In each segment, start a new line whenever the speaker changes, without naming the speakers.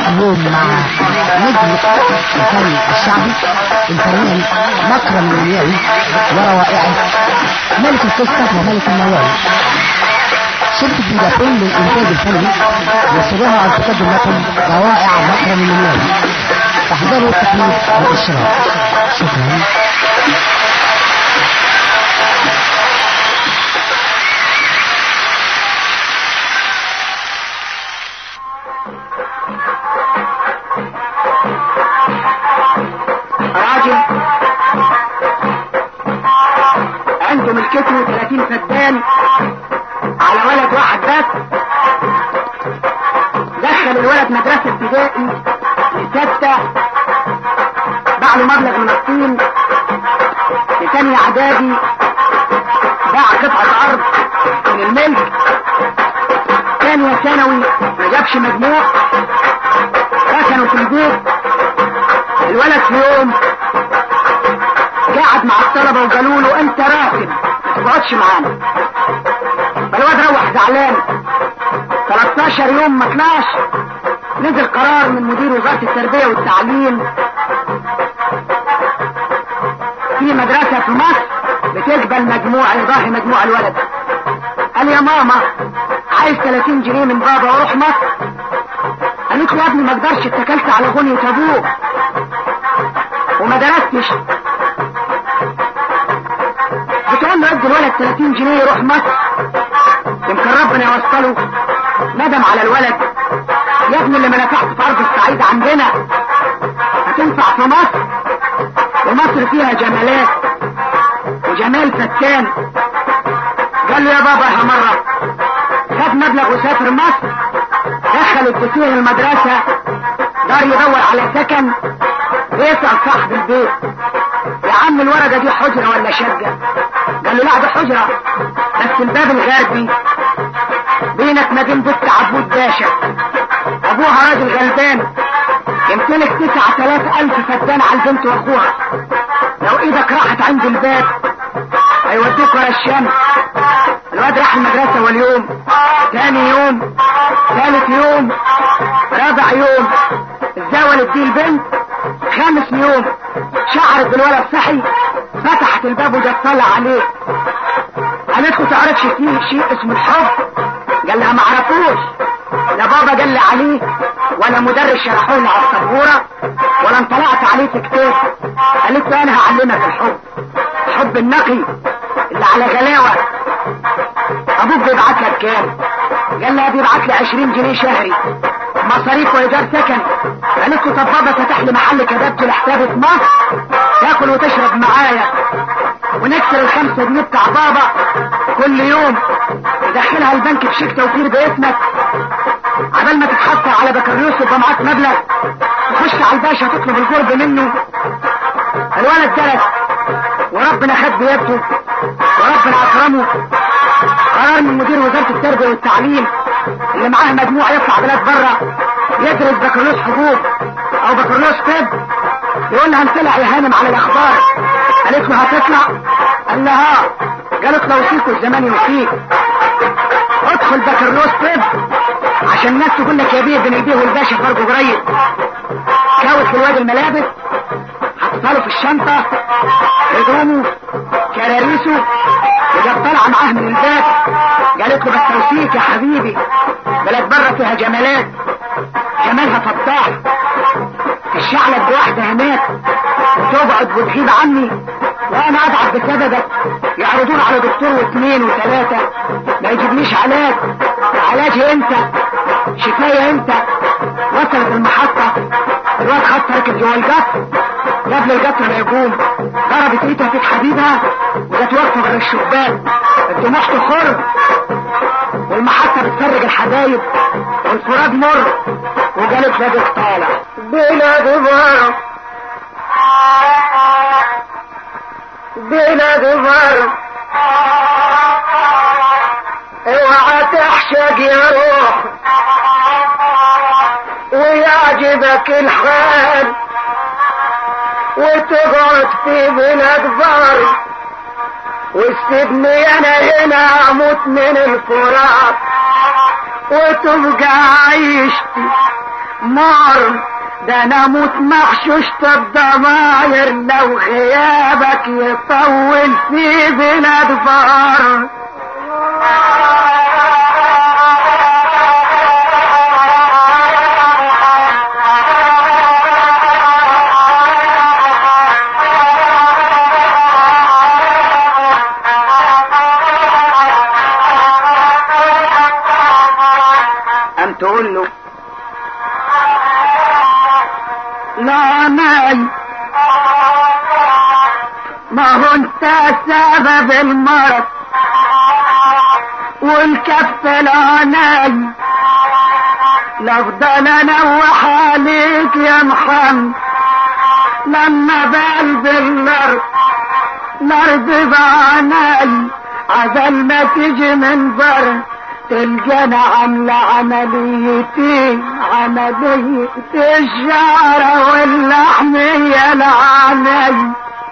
اليوم مع نجم الفن الشعبي الفنان مكرم المنياوي وروائعه ملك القصة وملك النواوي شركة فودافون للإنتاج الفني يسرها أن تقدم لكم روائع مكرم المنياوي تحضروا التكليف والإشراف شكرا
راجل عنده ملكته 30 فدان على ولد واحد بس دخل الولد مدرسة ابتدائي لستة باع له مبلغ من الطين لتاني اعدادي باع قطعة ارض من الملك ثانية ثانوي ما جابش مجموع سكنوا في البيت الولد في يوم قعد مع الطلبة وقالوا له انت راكب ما تقعدش معانا فالواد روح زعلان 13 يوم ما طلعش نزل قرار من مدير وزارة التربية والتعليم في مدرسة في مصر بتقبل مجموع يضاهي مجموع الولد قال يا ماما عايز 30 جنيه من بابا واروح مصر قالت له يا ابني ما اقدرش اتكلت على غنية ابوك وما درستش بتقول له ادي الولد 30 جنيه يروح مصر يمكن ربنا يوصله ندم على الولد يا ابني اللي ما نفعت في ارض الصعيد عندنا هتنفع في مصر ومصر فيها جمالات وجمال فتان قال له يا بابا يا مرة خد مبلغ وسافر مصر دخل الدكتور المدرسة دار يدور على سكن يسأل صاحب البيت يا عم الورقة دي حجرة ولا شقة قال له لا دي حجرة بس الباب الغربي بينك ما بين بنت عبود باشا ابوها راجل غلبان يمتلك تسعة آلاف ألف فدان على البنت واخوها لو ايدك راحت عند الباب هيودوك ورا الشمس الواد راح المدرسة واليوم تاني يوم ثالث يوم رابع يوم اتزاولت دي البنت خامس يوم شعرت بالولد صحي فتحت الباب وجت طلع عليه قالت له تعرفش فيه شيء اسمه الحب قال لها ما اعرفوش لا بابا قال لي عليه ولا مدرس شرحوا لي على السبوره ولا انطلعت عليه في كتاب قالت له انا هعلمك الحب الحب النقي اللي على غلاوه ابوك بيبعت لك كام قال لها بيبعت لي 20 جنيه شهري مصاريف وايجار سكن قالت له طب بابا فتح لي محل كباب لحسابي في مصر تاكل وتشرب معايا ونكسر الخمسة جنيه بتاع بابا كل يوم ندخلها البنك بشيك توفير باسمك عبال ما تتحصل على بكالوريوس يبقى معاك مبلغ تخش على الباشا تطلب القرب منه الولد درس وربنا خد بيده وربنا اكرمه قرار من مدير وزارة التربية والتعليم اللي معاه مجموعة يطلع بلاد بره يدرس بكالوريوس حقوق او بكالوريوس طب يقول لها انطلع يا هانم على الاخبار قالت له هتطلع قال لها ها قالت له وفيك والزمان يوفيك ادخل بكالوريوس طب عشان الناس تقول لك يا بيه بين البيه والباشا فرق قريب كاوت في الواد الملابس حطها له في الشنطة هدومه كراريسه وجاب طالعة معاه من الباب قالت له بس توفيك يا حبيبي بلد بره فيها جمالات جمالها فتاح الشعلة بواحدة هناك وتقعد وتغيب عني وانا اضعف بسببك يعرضون على دكتور واثنين وثلاثة ما يجيبليش علاج علاجي انت شفاية انت وصلت المحطة الواد خد ركب جوه القطر قبل القطر ما يقوم ضربت ايدها في حبيبها وجت واقفة غير الشباك الدموع تخر والمحطة بتفرج الحبايب والفراد مر وقالت لابك طالع بلا غبار بلا غبار اوعى تحشق يا روح ويعجبك الحال وتقعد في بلاد بار وتسيبني انا هنا اموت من الفراق وتبقى عيشتي مر ده انا موت محشوش الضماير لو غيابك يطول في بلاد بار قام تقول له لا ناي ما هو انت سبب المرض والكف لا ناي لافضل انوح عليك يا محمد لما بقلب الارض الارض بعناي عزل ما تيجي من بره تلقانا عاملة عمليتي عملية الشعر واللحمية العاني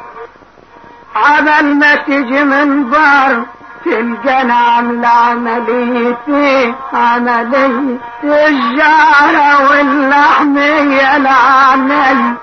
عمل ما تيجي من بر تلقانا عاملة عمليتي عملية الشعر واللحمية العاني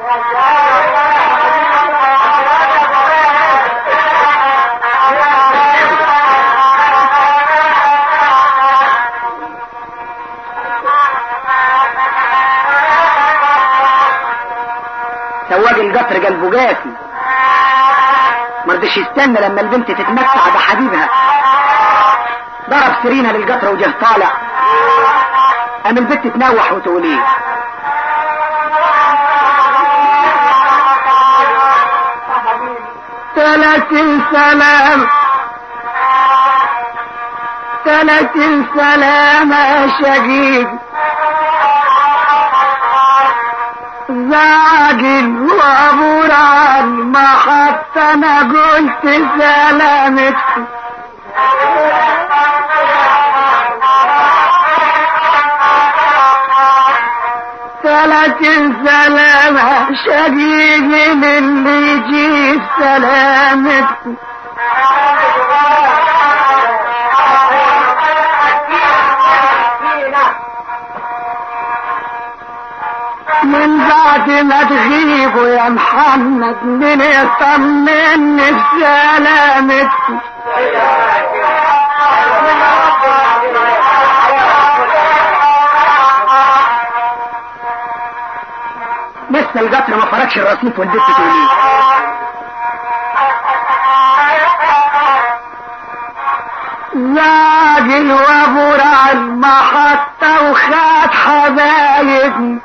سواق القطر قلبه جافي مرضيش يستنى لما البنت تتمتع بحبيبها ضرب سرينة للقطر وجه طالع قام البنت تنوح وتقول ايه ثلاثين سلام ثلاثين سلام يا شقيق زاجل وابور ما حتى انا قلت سلامتكم ثلاثين سلامة شقيق للي يجيب سلامتكم من بعد ما تغيبوا يا محمد من يطمني بسلامتكم لسه القطر ما فرقش الرصيف والبت تقولي راجل وابو المحطة وخد حبايبي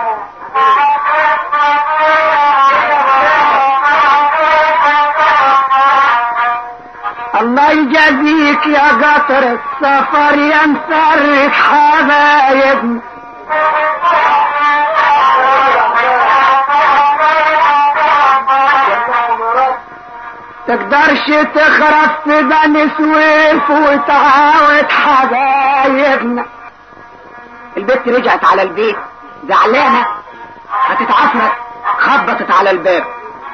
الله يجازيك يا قطر السفر يا مسرك حبايبي تقدرش تخرب في بني سويف وتعاود حبايبنا البت رجعت على البيت زعلانة هتتعفرت خبطت على الباب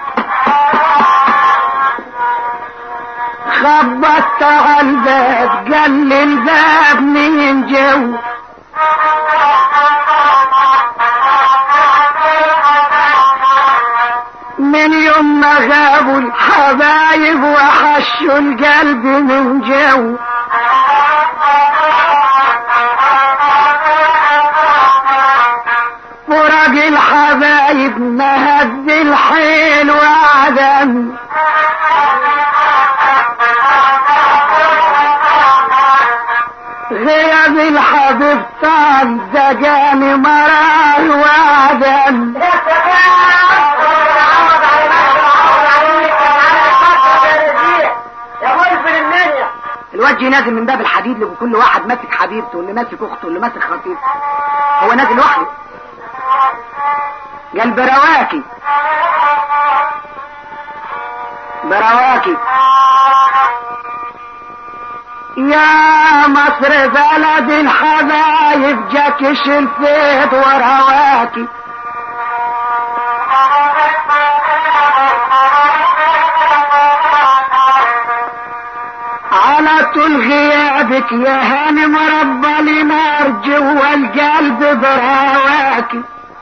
خبطت على الباب قال لي الباب مين جو من يوم ما غابوا الحبايب وحشوا القلب من جو فرق الحبايب مهد الحيل وعدم غياب الحبيب طال دقاني مرار وعدم الوجه نازل من باب الحديد لكل واحد ماسك حبيبته واللي ماسك اخته واللي ماسك خطيبته هو نازل لوحده قال برواكي برواكي يا مصر بلد الحبايب جاكش الفيض ورواكي على طول غياب غيابك يا هانم رب لنار جوا القلب براواكي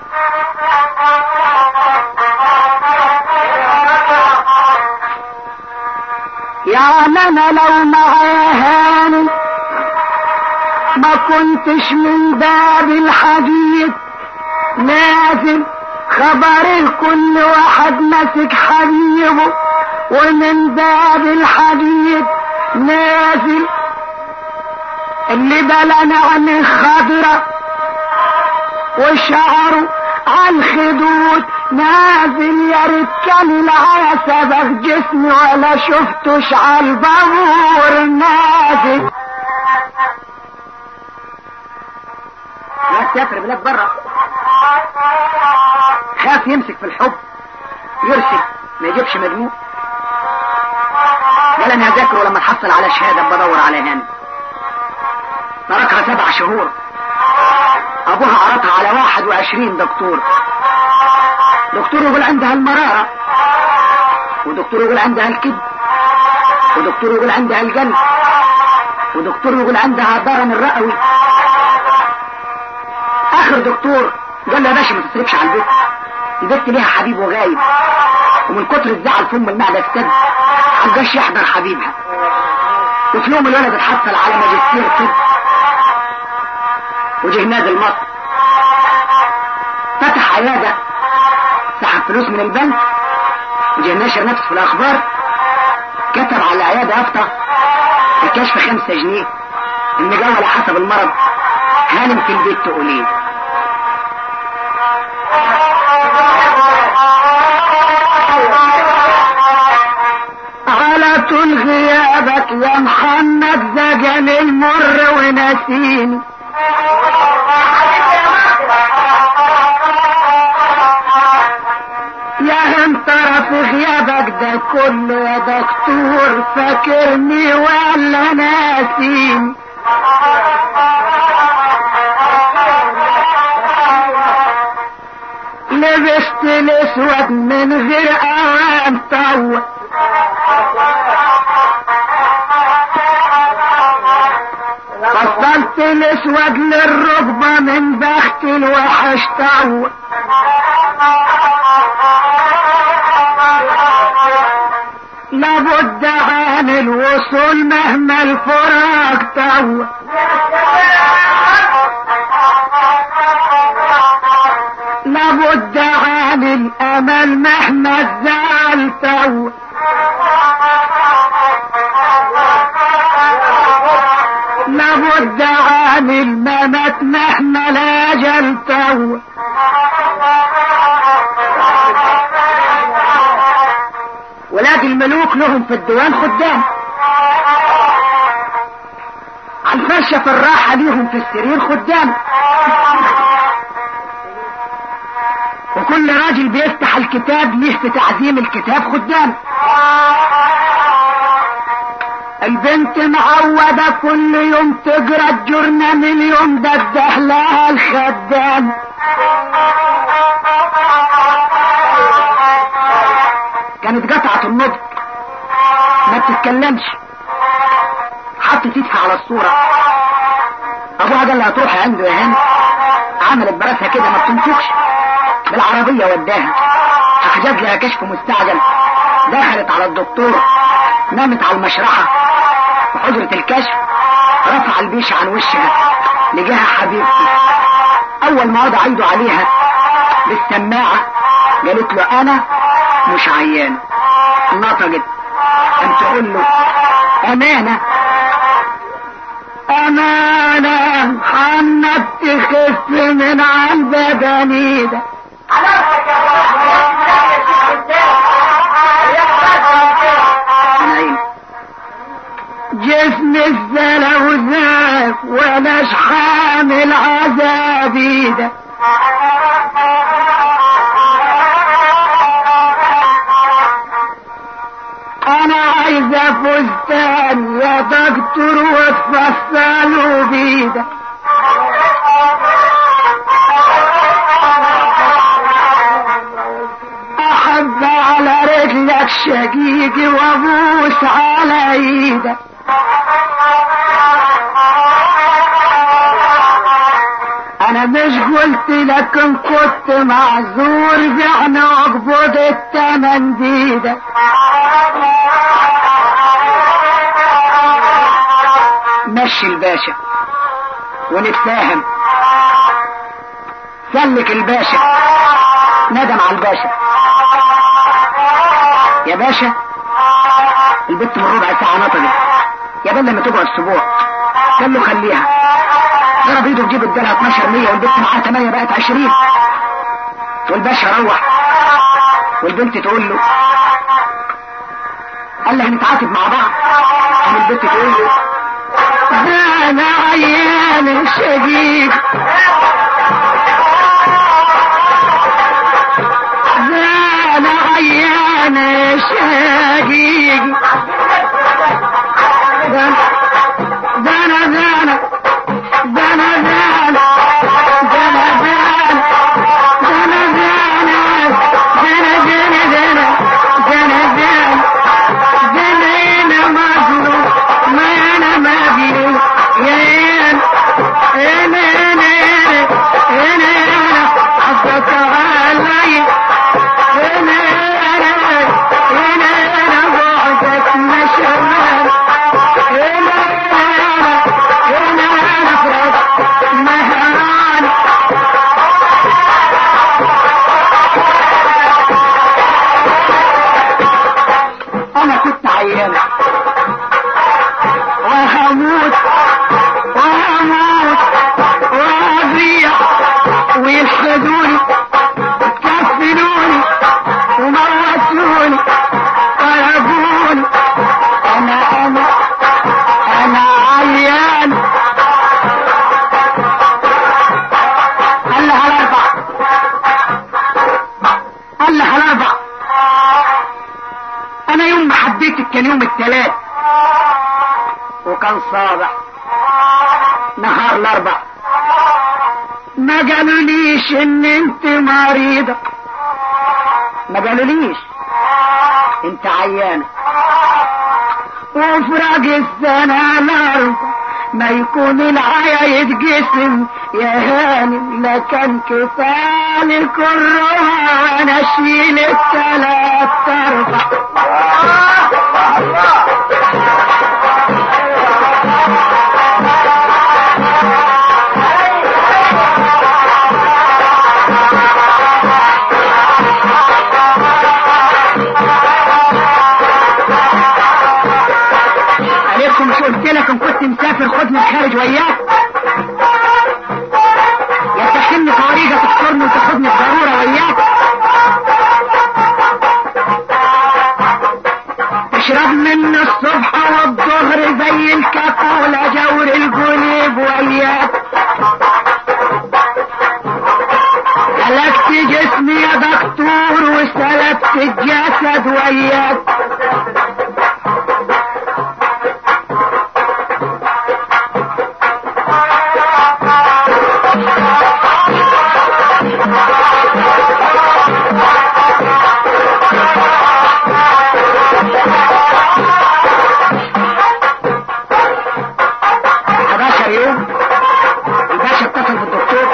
يعني انا لو معايا هانم ما كنتش من باب الحديث نازل خبر الكل واحد ماسك حبيبه ومن باب الحديث نازل اللي بلنا عن خضرة وشعره على الخدود نازل يا ريت كان العسبة في جسمي ولا شفتش على البابور نازل ناس سافر بلاد برا خاف يمسك في الحب يرسل ما يجيبش مجموع قال انا هذاكر ولما تحصل على شهاده بدور على هاني تركها سبع شهور ابوها عرضها على واحد وعشرين دكتور دكتور يقول عندها المرارة ودكتور يقول عندها الكبد ودكتور يقول عندها القلب ودكتور يقول عندها ضرن الرئوي اخر دكتور قال له يا باشا ما تصرفش على البيت البيت ليها حبيب وغايب ومن كتر الزعل فم المعدة استد عجاش يحضر حبيبها وفي يوم الولد اتحصل على ماجستير طب وجه نازل مصر فتح عيادة سحب فلوس من البنك وجه ناشر نفسه في الاخبار كتب على العيادة يافطة الكشف خمسة جنيه المجاولة حسب المرض هانم في البيت تقولين على طول غيابك يا محمد زجل المر ونسيني يا هم ترى في غيابك ده كله يا دكتور فاكرني ولا ناسيني لبست الاسود من غير اوان طوى فصلت الاسود للركبة من بخت الوحش طوى لابد عن الوصول مهما الفراق طوى لابد عن الامل مهما الزعل طوى لابد عن الممات مهما الاجل طوى ولاد الملوك لهم في الديوان خدام على الفرشة في الراحة ليهم في السرير خدام وكل راجل بيفتح الكتاب ليه في تعزيم الكتاب خدام البنت معودة كل يوم تقرا الجرنة من يوم ده الدهلها الخدام كانت قطعة النطق ما بتتكلمش حطت ايدها على الصورة ابوها قال لها تروحي عنده يا هاني عملت براسها كده ما بتنطقش بالعربية وداها احجز لها كشف مستعجل دخلت على الدكتور نامت على المشرحة في حجرة الكشف رفع البيش عن وشها لجاها حبيبتي اول ما وضع ايده عليها بالسماعة قالت له انا مش عيان نطقت قام تقول له امانة امانة محمد تخف من عن بدني ده نايم جسم الزلوزاف وناش حامل عذابي ده انا عايزة فستان يا دكتور وتفصلوا بيده احب على رجلك شقيقي وابوس على ايدك قلت لك ان كنت معذور بعني اقبض التمن ديدك مشي الباشا ونتفاهم سلك الباشا ندم على الباشا يا باشا البت من ربع ساعة نطقت يا بل لما تقعد اسبوع قال له خليها ضرب ايده تجيب ادالها 12 100 والبنت معاها 8 بقت 20 والباشا روح والبنت تقول له قال لها هنتعاتب مع بعض قام البنت تقول له ده انا عيان شديد ده انا عيان شديد ده ده انا ده انا ده انا ده انا ده انا ده انا ده انا ده انا ده انا ده انا ده انا ده انا ده انا انا مظلوم ما انا مظلوم يا انا انا انا انا انا حظك علي انا انا انا انا بعدك مشوار انا انا انا انا فرق مهان انا كنت عيان وهموت وهموت وهضيع ويشهدوني كفنوني وموتوني طلبوني انا انا انا عيان قال لها الاربع قال لها الاربع انا يوم ما حبيتك كان يوم الثلاث وكان صابع نهار الاربع ما قالوليش ان انت مريضة ما قالوليش انت عيانة وفراق السنة الاربع ما يكون العيا يتقسم يا هانم لا كان كفاني كلها وانا اشيل الثلاث اربع عليكم مش قلت لك ان كنت مسافر خدني الخارج وياك يا تحملني طريقة تحضرني وتاخدني الضرورة وياك تشرب من الصبح والظهر زي الكاكولا جور الجنيب وياك هلكت جسمي يا دكتور وسلبت الجسد وياك11 يوم الباشا اتصل بالدكتور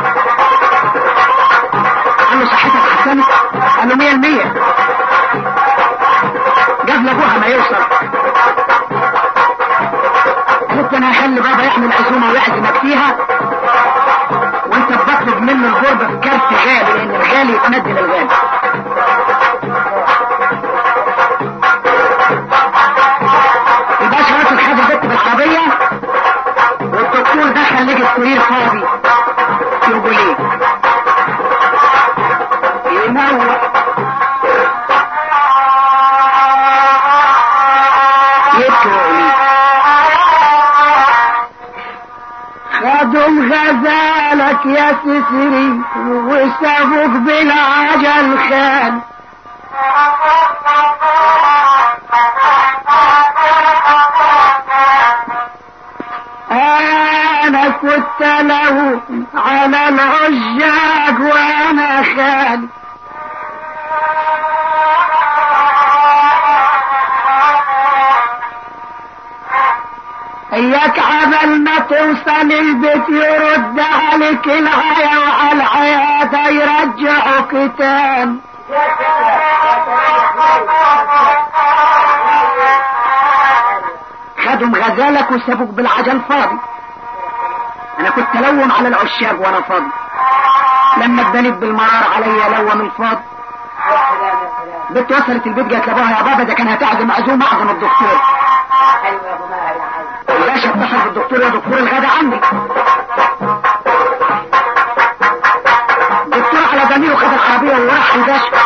قال له صحتك حسنت قال له 100% جاب لابوها ما يوصل قالت انا هخلي بابا يعمل عزومه ويعزمك فيها وانت بتطلب منه الغربه في كارت غالي لان الغالي يتمد للغالي الباشا واصل خد البت بالعربيه والدكتور دخل لقى السرير فاضي يقول ايه ينور يبكي لي خدوا غزالك يا سسري وسابوك بالعجل خان انا كنت له على العجاج وانا خالي اياك قبل ما توصل البيت يردها لك الهيا وعلى العيادة يرجعوك تاني خدوا غزالك وسابوك بالعجل فاضي انا كنت الوم على العشاب وانا فاضي لما اتبنت بالمرار عليا لوم الفاضي بنت وصلت البيت جات لابوها يا بابا ده كان هتعزم عزوم اعظم الدكتور الباشا اتصل بالدكتور يا دكتور الغدا عندي الدكتور على جميله خد العربيه وراح الباشا